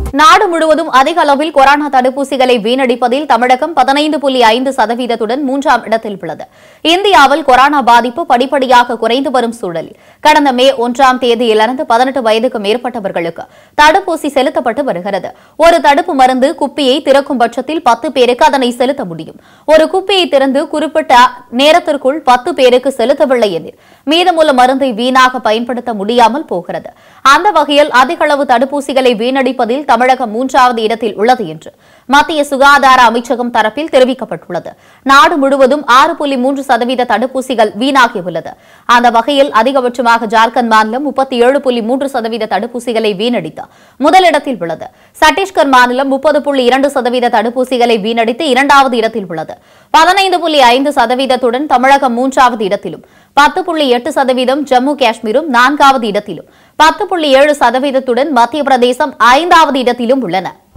நாடு முழுவதும் அதிக அளவில் கொரோனா தடுப்பூசிகளை வீணடிப்பதில் தமிழகம் பதினைந்து புள்ளி ஐந்து சதவீதத்துடன் மூன்றாம் இடத்தில் உள்ளது இந்தியாவில் கொரோனா பாதிப்பு படிப்படியாக குறைந்து வரும் சூழலில் கடந்த மே ஒன்றாம் தேதியிலிருந்து பதினெட்டு வயதுக்கு மேற்பட்டவர்களுக்கு தடுப்பூசி செலுத்தப்பட்டு வருகிறது ஒரு தடுப்பு மருந்து குப்பியை திறக்கும் பட்சத்தில் பத்து பேருக்கு அதனை செலுத்த முடியும் ஒரு குப்பியை திறந்து குறிப்பிட்ட நேரத்திற்குள் பத்து பேருக்கு செலுத்தவில்லை எனில் மீதமுள்ள மருந்தை வீணாக பயன்படுத்த முடியாமல் போகிறது அந்த வகையில் அதிக அளவு தடுப்பூசிகளை வீணடிப்பதில் தமிழகம் மூன்றாவது இடத்தில் உள்ளது என்று மத்திய சுகாதார அமைச்சகம் தரப்பில் தெரிவிக்கப்பட்டுள்ளது நாடு முழுவதும் ஆறு புள்ளி மூன்று சதவீத தடுப்பூசிகள் வீணாகியுள்ளது அந்த வகையில் அதிகபட்சமாக ஜார்க்கண்ட் மாநிலம் முப்பத்தி ஏழு புள்ளி மூன்று சதவீத தடுப்பூசிகளை வீணடித்து முதலிடத்தில் உள்ளது சத்தீஸ்கர் மாநிலம் முப்பது புள்ளி இரண்டு சதவீத தடுப்பூசிகளை வீணடித்து இரண்டாவது இடத்தில் உள்ளது பதினைந்து புள்ளி ஐந்து சதவீதத்துடன் தமிழகம் மூன்றாவது இடத்திலும் பத்து புள்ளி எட்டு சதவீதம் ஜம்மு காஷ்மீரும் நான்காவது இடத்திலும் பத்து புள்ளி ஏழு சதவீதத்துடன் மத்திய பிரதேசம் ஐந்தாவது இடத்திலும் உள்ளன